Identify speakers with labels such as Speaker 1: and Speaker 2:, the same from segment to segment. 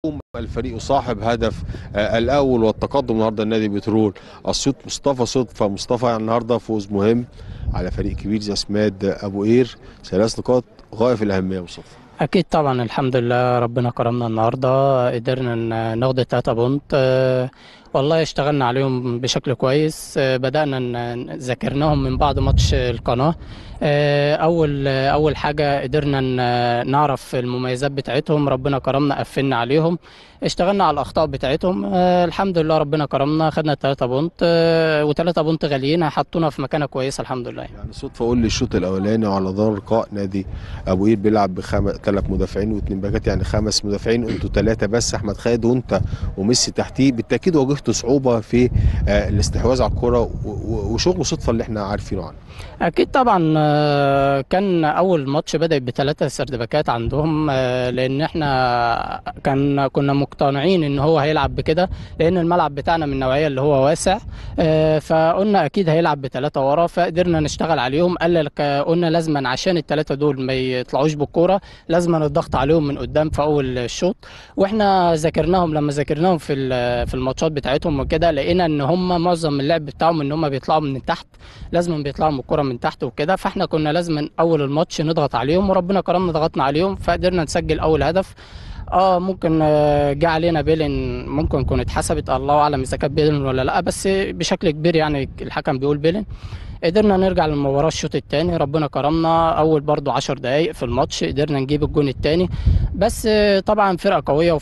Speaker 1: الفريق صاحب هدف آه، الاول والتقدم النهارده النادي بترول الصوت مصطفى صدفه مصطفى يعني النهارده فوز مهم على فريق كبير زي سماد ابو قير ثلاث نقاط غايه في الاهميه يا مصطفى
Speaker 2: أكيد طبعا الحمد لله ربنا كرمنا النهاردة قدرنا ن- ناخد التلاتة بونت آه، والله اشتغلنا عليهم بشكل كويس آه، بدأنا ن- ذاكرناهم من بعد ماتش القناة آه، أول آه، أول حاجة قدرنا ن- نعرف المميزات بتاعتهم ربنا كرمنا قفلنا عليهم اشتغلنا على الأخطاء بتاعتهم آه، الحمد لله ربنا كرمنا خدنا التلاتة بونت آه، وتلاتة بونت غاليين حطونا في مكانة كويسة الحمد لله
Speaker 1: يعني صدفه قول لي الشوط الاولاني وعلى دار لقاء نادي ابو قير بيلعب بخمس ثلاث مدافعين واثنين باكات يعني خمس مدافعين انتوا ثلاثه بس احمد خالد وانت وميسي تحتيه بالتاكيد واجهتوا صعوبه في آه، الاستحواذ على الكره و- و- وشغل صدفه اللي احنا عارفينه عنه
Speaker 2: اكيد طبعا آه، كان اول ماتش بدا بثلاثه سردباكات عندهم آه، لان احنا كان كنا مقتنعين ان هو هيلعب بكده لان الملعب بتاعنا من النوعيه اللي هو واسع آه، فقلنا اكيد هيلعب بثلاثه ورا فقدرنا نشتغل عليهم قال لك قلنا لازما عشان الثلاثه دول ما يطلعوش بالكوره لازما الضغط عليهم من قدام في اول الشوط واحنا ذاكرناهم لما ذاكرناهم في ال- في الماتشات بتاعتهم وكده لقينا ان هم معظم اللعب بتاعهم ان هم بيطلعوا من تحت لازم بيطلعوا من الكرة من تحت وكده فاحنا كنا لازم اول الماتش نضغط عليهم وربنا كرمنا ضغطنا عليهم فقدرنا نسجل اول هدف اه ممكن آه، جه علينا بيلن ممكن كانت اتحسبت الله اعلم اذا كانت بيلن ولا لا بس بشكل كبير يعني الحكم بيقول بيلن قدرنا نرجع للمباراة الشوط الثاني ربنا كرمنا أول برضو عشر دقايق في الماتش قدرنا نجيب الجون الثاني بس آه، طبعا فرقة قوية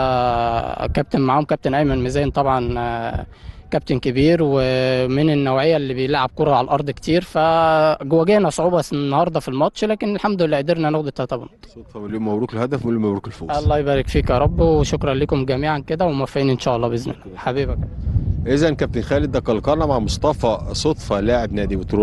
Speaker 2: وفرقة كابتن معاهم كابتن أيمن ميزان طبعا آه، كابتن كبير ومن النوعيه اللي بيلعب كره على الارض كتير فواجهنا صعوبه النهارده في الماتش لكن الحمد لله قدرنا ناخد التلاته بونت
Speaker 1: صدفه مليون مبروك الهدف ومليون مبروك الفوز
Speaker 2: الله يبارك فيك يا رب وشكرا لكم جميعا كده وموفقين ان شاء الله باذن الله حبيبك
Speaker 1: اذا كابتن خالد ده كلكرنا مع مصطفى صدفه لاعب نادي بترول